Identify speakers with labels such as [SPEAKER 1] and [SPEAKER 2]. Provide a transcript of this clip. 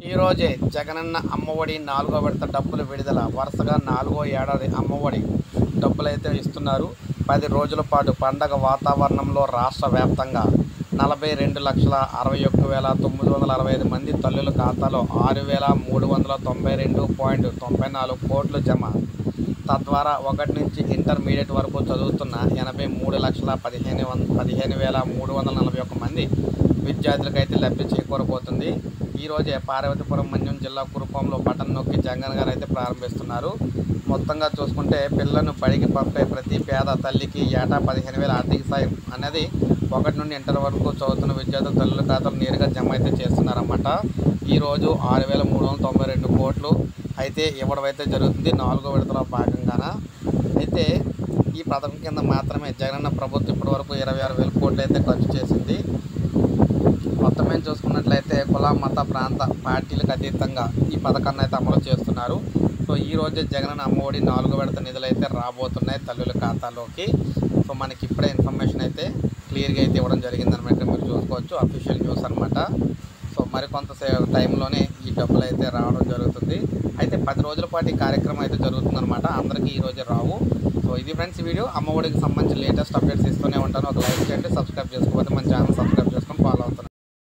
[SPEAKER 1] ఈ రోజే జగనన్న అమ్మఒడి నాలుగో విడత డబ్బులు విడుదల వరుసగా నాలుగో ఏడాది అమ్మఒడి డబ్బులు అయితే ఇస్తున్నారు పది రోజుల పాటు పండగ వాతావరణంలో రాష్ట్ర వ్యాప్తంగా నలభై రెండు లక్షల అరవై ఒక్క వేల తొమ్మిది వందల అరవై ఐదు మంది తల్లుల ఖాతాలో ఆరు వేల మూడు వందల తొంభై రెండు పాయింట్ తొంభై నాలుగు కోట్లు జమ తద్వారా ఒకటి నుంచి ఇంటర్మీడియట్ వరకు చదువుతున్న ఎనభై మూడు లక్షల పదిహేను వంద పదిహేను వేల మూడు వందల నలభై ఒక్క మంది విద్యార్థులకైతే లబ్ధి చేకూరబోతుంది ఈ రోజే పార్వతీపురం మన్యం జిల్లా కురుపంలో బటన్ నొక్కి జగన్ గారు అయితే ప్రారంభిస్తున్నారు మొత్తంగా చూసుకుంటే పిల్లలను బడికి పంపే ప్రతి పేద తల్లికి ఏటా పదిహేను వేల ఆర్థిక సాయం అనేది ఒకటి నుండి ఇంటర్ వరకు చదువుతున్న విద్యార్థుల తల్లుల ఖాతాలు నేరుగా జమ అయితే చేస్తున్నారన్నమాట ఈరోజు ఆరు వేల మూడు వందల తొంభై రెండు కోట్లు అయితే ఇవ్వడం అయితే జరుగుతుంది నాలుగో విడతలో భాగంగాన అయితే ఈ పథకం కింద మాత్రమే జగనన్న ప్రభుత్వం ఇప్పటి వరకు ఇరవై ఆరు వేల కోట్లు అయితే ఖర్చు చేసింది మొత్తం మేము చూసుకున్నట్లయితే కుల మత ప్రాంత పార్టీలకు అతీతంగా ఈ పథకాన్ని అయితే అమలు చేస్తున్నారు సో ఈ రోజే జగనన్న అమ్మఒడి నాలుగో విడత నిధులు అయితే రాబోతున్నాయి తల్లుల ఖాతాలోకి సో మనకి ఇప్పుడే ఇన్ఫర్మేషన్ అయితే క్లియర్గా అయితే ఇవ్వడం జరిగిందనమాట మీరు చూసుకోవచ్చు అఫీషియల్ న్యూస్ అనమాట సో మరికొంత సే- టైంలోనే ఈ డబ్బులు అయితే రావడం జరుగుతుంది అయితే పది రోజుల పాటు ఈ కార్యక్రమం అయితే జరుగుతుందన్నమాట అందరికీ ఈ రోజే రావు సో ఇది ఫ్రెండ్స్ ఈ వీడియో అమ్మఒడికి సంబంధించి లేటెస్ట్ అప్డేట్స్ ఇస్తూనే ఉంటాను ఒక లైక్ చేయండి సబ్స్క్రైబ్ చేసుకోకపోతే మన ఛానల్ సబ్స్క్రైబ్